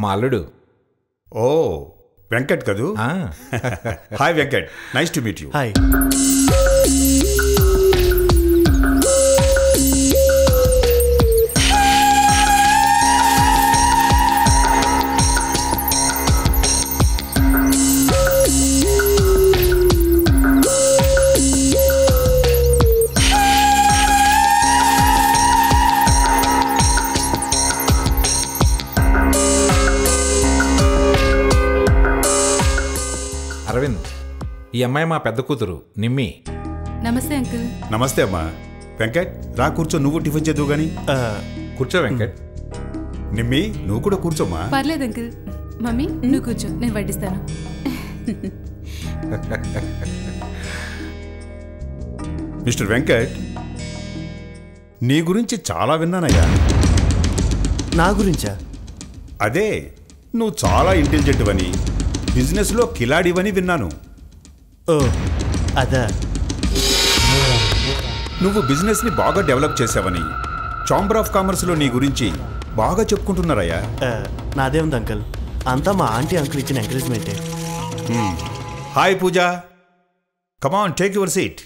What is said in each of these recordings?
మా అల్లుడు ఓ వెంకట్ కదూ ఆ, hi Venkat nice to meet you hi Aravind ఈ అమ్మాయి మా పెద్ద కూతురు నిమ్మి నమస్తే అంకుల్ నమస్తే అమ్మా వెంకట్ రా కూర్చో నువ్వు టిఫిన్ చేద్దువు గాని ఆ, కూర్చో వెంకట్ నిమ్మి నువ్వు కూడా కూర్చోమ్మా పర్లేదు అంకుల్ మమ్మీ నువ్వు కూర్చో నేను వడ్డిస్తాను మిస్టర్ వెంకట్ నీ గురించి చాలా విన్నానయ్యా నా గురించా అదే నువ్వు చాలా ఇంటెలిజెంట్ అని బిజినెస్లో కిలాడివని విన్నాను ఓ అదా నువ్వు బిజినెస్ని బాగా డెవలప్ చేసావని చాంబర్ ఆఫ్ కామర్స్లో నీ గురించి బాగా చెప్పుకుంటున్నారయ్యా ఆ, నాదే ఉంది అంకుల్ అంతా మా ఆంటీ అంకుల్ ఇచ్చిన ఎంకరేజ్మెంటే hi Pooja come on take your seat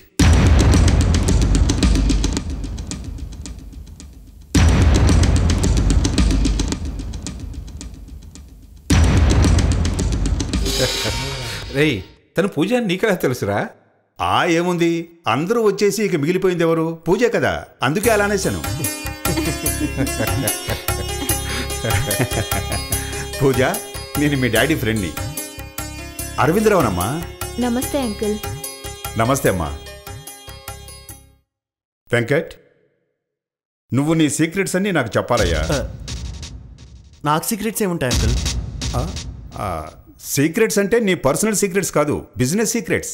రేయ్ తను పూజ అని నీకెలా తెలుసురా ఆ ఏముంది అందరూ వచ్చేసి ఇక మిగిలిపోయింది ఎవరు పూజే కదా అందుకే అలా అనేశాను పూజ నేను మీ డాడీ ఫ్రెండ్ని అరవిందరావునమ్మా నమస్తే అంకుల్ నమస్తే అమ్మా వెంకట్ నువ్వు నీ సీక్రెట్స్ అన్నీ నాకు చెప్పాలయ్యా ఆ, నాకు సీక్రెట్స్ ఏముంటాయి అంకుల్ ఆ, సీక్రెట్స్ అంటే నీ పర్సనల్ సీక్రెట్స్ కాదు బిజినెస్ సీక్రెట్స్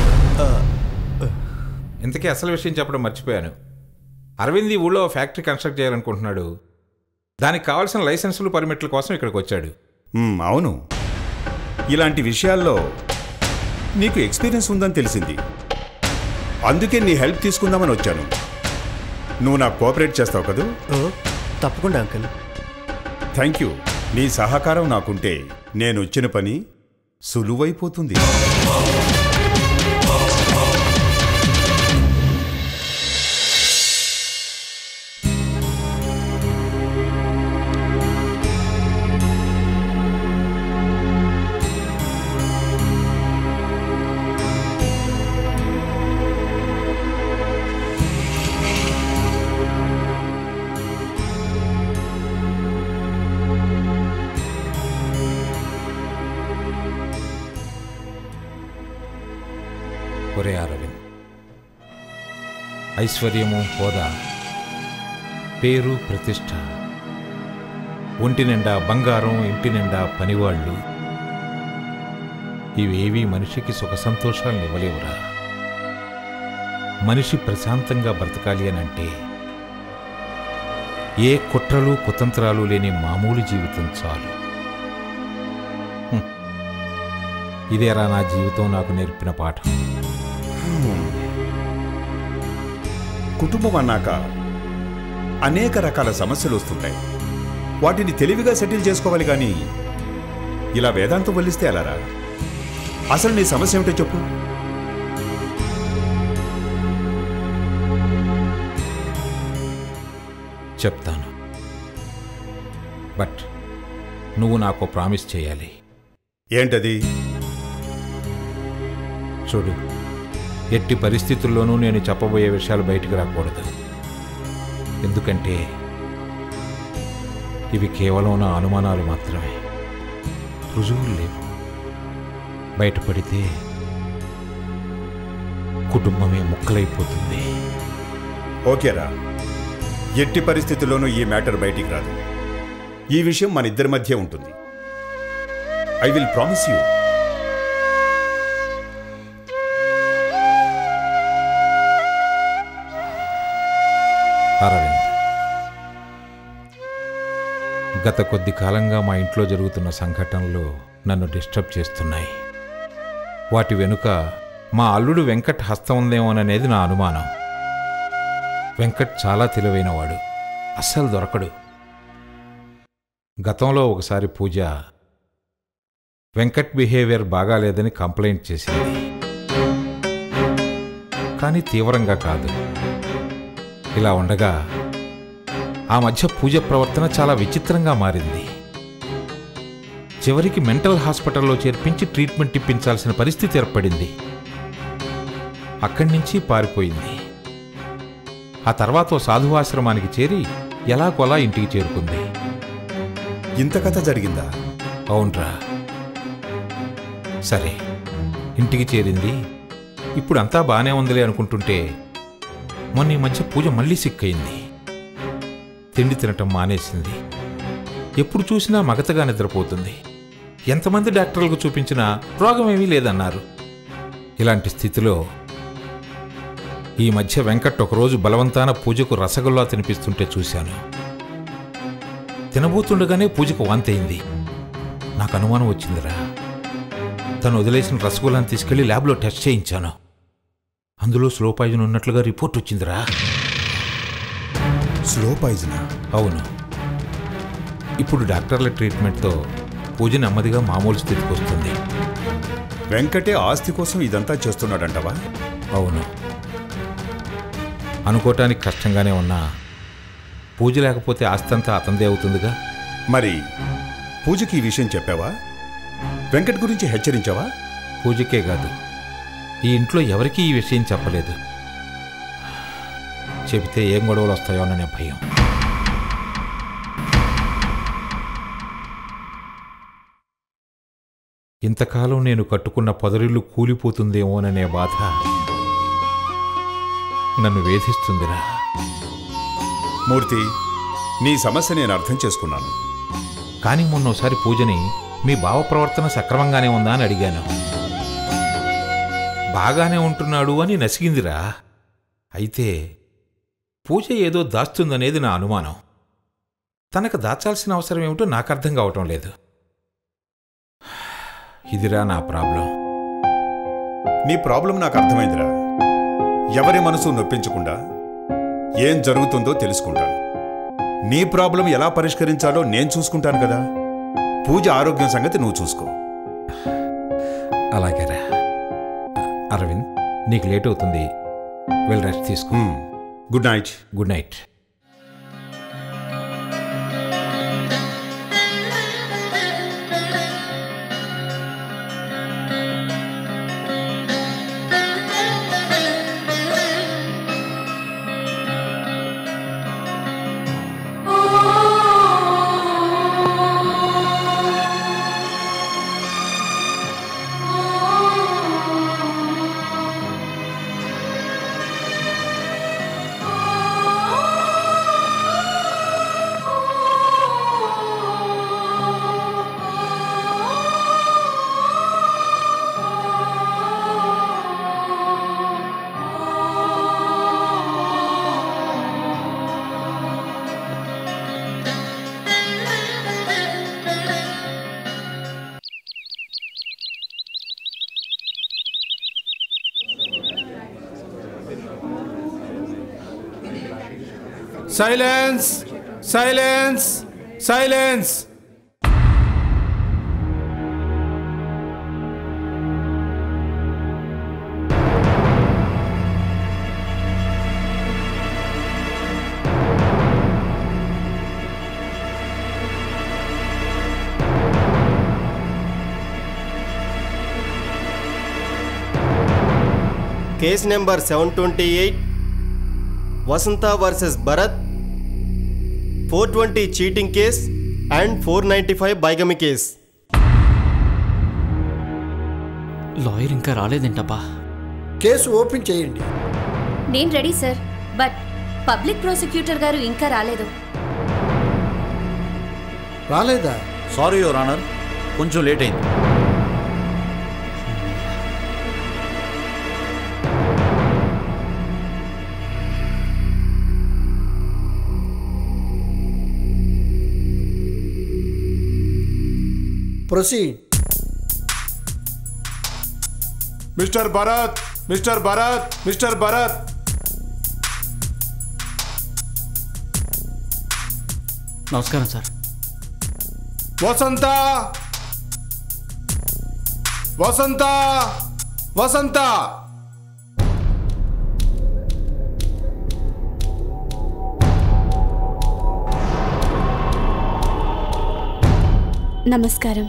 ఇంతకీ అసలు విషయం చెప్పడం మర్చిపోయాను అరవింద్ ఈ ఊళ్ళో ఫ్యాక్టరీ కన్స్ట్రక్ట్ చేయాలనుకుంటున్నాడు దానికి కావాల్సిన లైసెన్సులు పర్మిట్ల కోసం ఇక్కడికి వచ్చాడు మ్, అవును ఇలాంటి విషయాల్లో నీకు ఎక్స్పీరియన్స్ ఉందని తెలిసింది అందుకే నీ హెల్ప్ తీసుకుందామని వచ్చాను నువ్వు నాకు కోఆపరేట్ చేస్తావు కదూ ఓ తప్పకుండా అంకుల్ థ్యాంక్ యూ నీ సహకారం నాకుంటే నేను వచ్చిన పని సులువైపోతుంది ఒరే అరవింద్ ఐశ్వర్యము హోదా పేరు ప్రతిష్ట ఒంటి నిండా బంగారం ఇంటి నిండా పనివాళ్ళు ఇవేవీ మనిషికి సుఖ సంతోషాలను ఇవ్వలేవురా మనిషి ప్రశాంతంగా బ్రతకాలి అని అంటే ఏ కుట్రలు కుతంత్రాలు లేని మామూలు జీవితం చాలు హ్మ్. ఇదేరా నా జీవితం నాకు నేర్పిన పాఠం కుటుంబం అన్నాక అనేక రకాల సమస్యలు వస్తుంటాయి వాటిని తెలివిగా సెటిల్ చేసుకోవాలి కానీ ఇలా వేదాంతం వల్లిస్తే ఎలారా అసలు నీ సమస్య ఏమిటో చెప్పు చెప్తాను బట్ నువ్వు నాకు ప్రామిస్ చేయాలి ఏంటది చూడు ఎట్టి పరిస్థితుల్లోనూ నేను చెప్పబోయే విషయాలు బయటికి రాకూడదు ఎందుకంటే ఇవి కేవలం నా అనుమానాలు మాత్రమే రుజువులు లేవు బయటపడితే కుటుంబమే ముక్కలైపోతుంది ఓకేరా ఎట్టి పరిస్థితుల్లోనూ ఈ మ్యాటర్ బయటికి రాదు ఈ విషయం మన ఇద్దరి మధ్య ఉంటుంది I will promise you Aravind గత కొద్ది కాలంగా మా ఇంట్లో జరుగుతున్న సంఘటనలు నన్ను డిస్టర్బ్ చేస్తున్నాయి వాటి వెనుక మా అల్లుడు వెంకట్ హస్తం ఉందేమోననేది నా అనుమానం వెంకట్ చాలా తెలివైనవాడు అస్సలు దొరకడు గతంలో ఒకసారి పూజ వెంకట్ బిహేవియర్ బాగాలేదని కంప్లైంట్ చేసింది కానీ తీవ్రంగా కాదు ఇలా ఉండగా ఆ మధ్య పూజ ప్రవర్తన చాలా విచిత్రంగా మారింది చివరికి మెంటల్ హాస్పిటల్లో చేర్పించి ట్రీట్మెంట్ ఇప్పించాల్సిన పరిస్థితి ఏర్పడింది అక్కడి నుంచి పారిపోయింది ఆ తర్వాత ఓ సాధువాశ్రమానికి చేరి ఎలాగోలా ఇంటికి చేరుకుంది ఇంత కథ జరిగిందా అవునరా సరే ఇంటికి చేరింది ఇప్పుడు అంతా బాగానే ఉందిలే అనుకుంటుంటే మొన్న ఈ మధ్య పూజ మళ్ళీ సిక్కయింది తిండి తినటం మానేసింది ఎప్పుడు చూసినా మగతగా నిద్రపోతుంది ఎంతమంది డాక్టర్లకు చూపించినా రోగం ఏమీ లేదన్నారు ఇలాంటి స్థితిలో ఈ మధ్య వెంకట్ ఒకరోజు బలవంతాన పూజకు రసగుల్లా తినిపిస్తుంటే చూశాను తినబోతుండగానే పూజకు వాంతయింది నాకు అనుమానం వచ్చిందిరా తను వదిలేసిన రసగుల్లాని తీసుకెళ్లి ల్యాబ్లో టెస్ట్ చేయించాను అందులో స్లో పాయిజన్ ఉన్నట్లుగా రిపోర్ట్ వచ్చిందిరా స్లో పాయిజనా అవును ఇప్పుడు డాక్టర్ల ట్రీట్మెంట్తో పూజ నెమ్మదిగా మామూలు స్థితికి వస్తుంది వెంకటే ఆస్తి కోసం ఇదంతా చేస్తున్నాడంటవా అవును అనుకోవటానికి కష్టంగానే ఉన్నా పూజ లేకపోతే ఆస్తంతా అతందే అవుతుందిగా మరి పూజకి ఈ విషయం చెప్పావా వెంకట్ గురించి హెచ్చరించావా పూజకే కాదు ఈ ఇంట్లో ఎవరికీ ఈ విషయం చెప్పలేదు చెబితే ఏం గొడవలు వస్తాయోననే భయం ఇంతకాలం నేను కట్టుకున్న పొదరిల్లు కూలిపోతుందేమోననే బాధ నన్ను వేధిస్తుందిరా మూర్తి నీ సమస్య నేను అర్థం చేసుకున్నాను కానీ మొన్నోసారి పూజని మీ భావ ప్రవర్తన సక్రమంగానే ఉందా అని అడిగాను బాగానే ఉంటున్నాడు అని నసిగిందిరా అయితే పూజ ఏదో దాస్తుందనేది నా అనుమానం తనకు దాచాల్సిన అవసరం ఏమిటో నాకు అర్థం కావటం లేదు ఇదిరా నా ప్రాబ్లం నీ ప్రాబ్లం నాకు అర్థమైందిరా ఎవరి మనసు నొప్పించకుండా ఏం జరుగుతుందో తెలుసుకుంటాను నీ ప్రాబ్లం ఎలా పరిష్కరించాలో నేను చూసుకుంటాను కదా పూజ ఆరోగ్యం సంగతి నువ్వు చూసుకో అలాగేరా అరవింద్ నీకు లేట్ అవుతుంది వెళ్ళి రెస్ట్ తీసుకో hmm. Good night good night Silence! Silence! Silence! Case number seven twenty eight Vasantha versus Bharat four twenty cheating case and four ninety five bigamy case lawyer ఇంకా రాలేదేంటబ్బా కేసు ఓపెన్ చేయండి నేను ready sir but public prosecutor గారు ఇంకా రాలేదు రాలేదా sorry your honour కొంచెం late అయింది proceed mister Bharat mister Bharat mister Bharat నమస్కారం సార్ వసంత వసంత వసంత నమస్కారం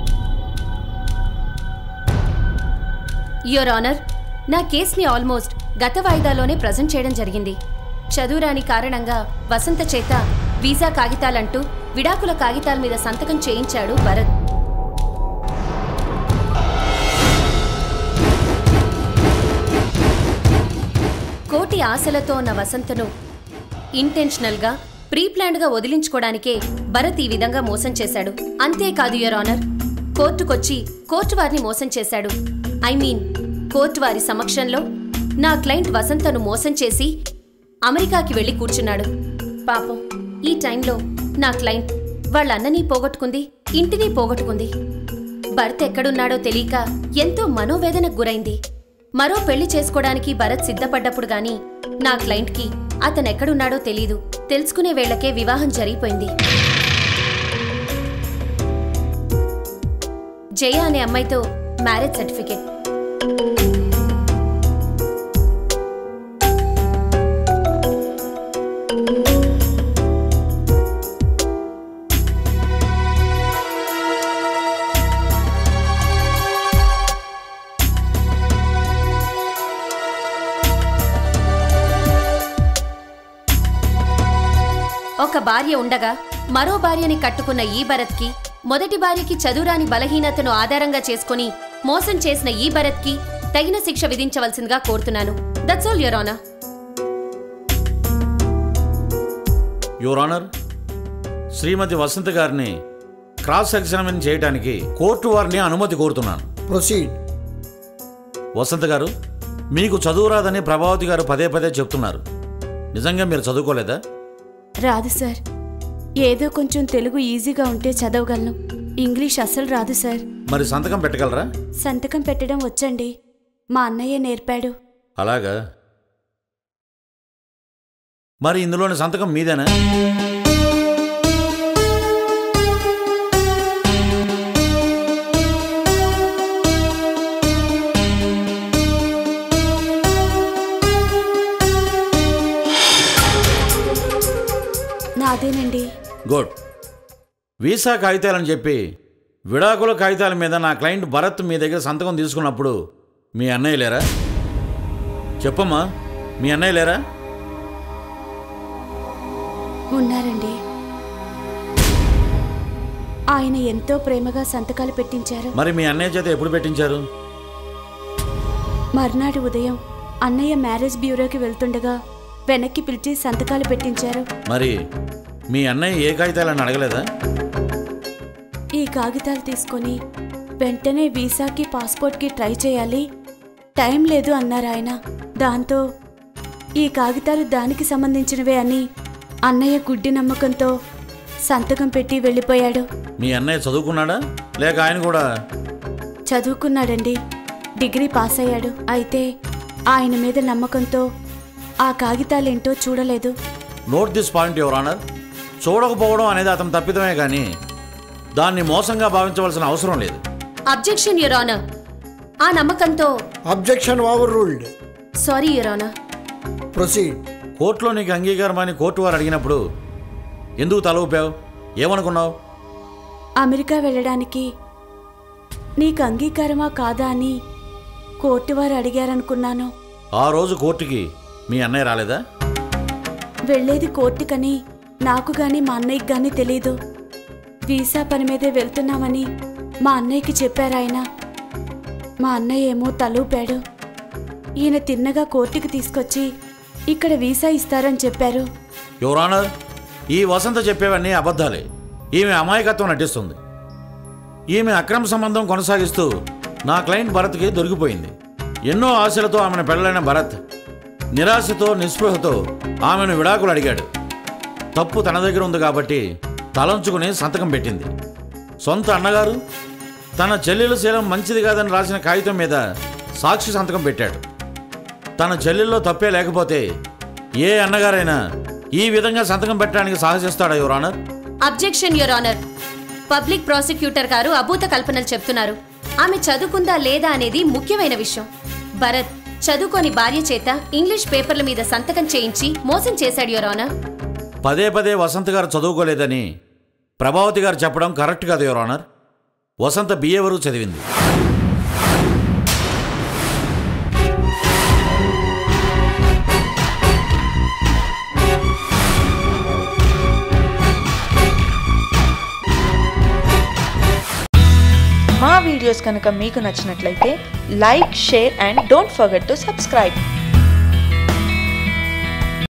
యువర్ ఆనర్ నా కేస్ని ఆల్మోస్ట్ గత వాయిదాలోనే ప్రజెంట్ చేయడం జరిగింది చదువురాని కారణంగా వసంత చేత వీసా కాగితాలంటూ విడాకుల కాగితాల మీద సంతకం చేయించాడు భరత్ కోటి ఆశలతో ఉన్న వసంతను ఇంటెన్షనల్గా ప్రీ ప్లాన్డ్గా వదిలించుకోవడానికే భరత్ ఈ విధంగా మోసం చేశాడు అంతేకాదు యువర్ ఆనర్ కోర్టుకొచ్చి కోర్టు వారిని మోసం చేశాడు ఐ మీన్ కోర్టు వారి సమక్షంలో నా క్లయింట్ వసంతను మోసం చేసి అమెరికాకి వెళ్లి కూర్చున్నాడు పాపం ఈ టైంలో నా క్లయింట్ వాళ్ళ అన్నని పోగొట్టుకుంది ఇంటిని పోగొట్టుకుంది భరత్ ఎక్కడున్నాడో తెలియక ఎంతో మనోవేదనకు గురైంది మరో పెళ్లి చేసుకోవడానికి భరత్ సిద్ధపడ్డప్పుడు గాని నా క్లయింట్కి అతను ఎక్కడున్నాడో తెలీదు తెలుసుకునే వేళకే వివాహం జరిగిపోయింది జయ అనే అమ్మాయితో మ్యారేజ్ సర్టిఫికేట్ ఒక భార్య ఉండగా మరో భార్యని కట్టుకున్న ఈ భరత్కి మొదటి భార్యకి చదువురాని బలహీనతను ఆధారంగా చేసుకుని మోసం చేసిన ఈ భరత్కి తగిన శిక్ష విధించవలసిందిగా కోరుతున్నాను that's all your honour your honour Srimathi Vasantha గారిని క్రాస్ ఎగ్జామిన్ చేయడానికి కోర్టు వారిని అనుమతి కోరుతున్నాను ప్రొసీడ్ వసంత గారు మీకు చదువు రాదని ప్రభావతి గారు పదే పదే చెప్తున్నారు నిజంగా మీరు చదువుకోలేదా రాదు సార్ ఏదో కొంచెం తెలుగు ఈజీగా ఉంటే చదవగలను ఇంగ్లీష్ అస్సలు రాదు సార్ మరి సంతకం పెట్టగలరా సంతకం పెట్టడం వచ్చండి మా అన్నయ్య నేర్పాడు అలాగా మరి ఇందులోని సంతకం మీదేనా నాదేనండి గుడ్ వీసా కాగితాలని చెప్పి విడాకుల కాగితాల మీద నా క్లయింట్ భరత్ మీ దగ్గర సంతకం తీసుకున్నప్పుడు మీ అన్నయ్య లేరా చెప్పమ్మా మీ అన్నయ్య లేరా ఉన్నారండి ఆయన ఎంతో ప్రేమగా సంతకాలు పెట్టించారు మరి మీ అన్నయ్య చేత ఎప్పుడు పెట్టించారు మర్నాడు ఉదయం అన్నయ్య మ్యారేజ్ బ్యూరోకి వెళ్తుండగా వెనక్కి పిలిచి సంతకాలు పెట్టించారు మరి మీ అన్నయ్య ఏ కాగితాలని అడగలేదా ఈ కాగితాలు తీసుకొని వెంటనే వీసాకి పాస్పోర్ట్కి ట్రై చేయాలి టైం లేదు అన్నారు ఆయన దాంతో ఈ కాగితాలు దానికి సంబంధించినవే అని అన్నయ్య గుడ్డి నమ్మకంతో సంతకం పెట్టి వెళ్ళిపోయాడు మీ అన్నయ్య చదువుకున్నాడా లేక ఆయన కూడా చదువుకున్నాడండి డిగ్రీ పాస్ అయ్యాడు అయితే ఆయన మీద నమ్మకంతో ఆ కాగితాలేంటో చూడలేదు note this point your honour చూడకపోవడం అనేది అతని తప్పిదమే కానీ దాన్ని మోసంగా భావించవలసిన అవసరం లేదు అబ్జెక్షన్ యువర్ ఆనర్ ఆ నమ్మకంతో objection overruled sorry your honour proceed కోర్టులో నీకు అంగీకారం అని కోర్టు వారు అడిగినప్పుడు ఎందుకు తల ఊపావు ఏమనుకున్నావు అమెరికా వెళ్ళడానికి నీకు అంగీకారమా కాదా అని కోర్టు వారు అడిగారనుకున్నాను ఆ రోజు కోర్టుకి మీ అన్నయ్య రాలేదా వెళ్ళేది కోర్టుకని నాకు గాని మా అన్నయ్యకి గాని తెలీదు వీసా పని మీదే వెళ్తున్నామని మా అన్నయ్యకి చెప్పారాయన మా అన్నయ్య ఏమో తలూపాడు ఈయన తిన్నగా కోర్టుకి తీసుకొచ్చి ఇక్కడ వీసా ఇస్తారని చెప్పారు యువర్ ఆనర్ ఈ వసంత చెప్పేవన్నీ అబద్ధాలే ఈమె అమాయకత్వం నటిస్తుంది ఈమె అక్రమ సంబంధం కొనసాగిస్తూ నా క్లయింట్ భరత్కి దొరికిపోయింది ఎన్నో ఆశలతో ఆమెను పెళ్ళైన భరత్ నిరాశతో నిస్పృహతో ఆమెను విడాకులు అడిగాడు తప్పు తన దగ్గర ఉంది కాబట్టి తలంచుకుని సంతకం పెట్టింది సొంత అన్నగారు తన చెల్లెల శీలం మంచిది కాదని రాసిన కాగితం మీద సాక్షి సంతకం పెట్టాడు తన చెల్లెల్లో తప్పే లేకపోతే ఏ అన్నగారైనా ఈ విధంగా సంతకం పెట్టడానికి సాహసిస్తాడా your honour objection your honour public prosecutor గారు అభూత కల్పనలు చెప్తున్నారు ఆమె చదువుకుందా లేదా అనేది ముఖ్యమైన విషయం భరత్ చదువుకొని భార్య చేత ఇంగ్లీష్ పేపర్ల మీద సంతకం చేయించి మోసం చేశాడు యువర్ ఆనర్ పదే పదే వసంత్ గారు చదువుకోలేదని ప్రభావతి గారు చెప్పడం కరెక్ట్ కాదు యువర్ ఆనర్ వసంత బిఏ వరకు చదివింది మా వీడియోస్ కనుక మీకు నచ్చినట్లయితే like share and don't forget to subscribe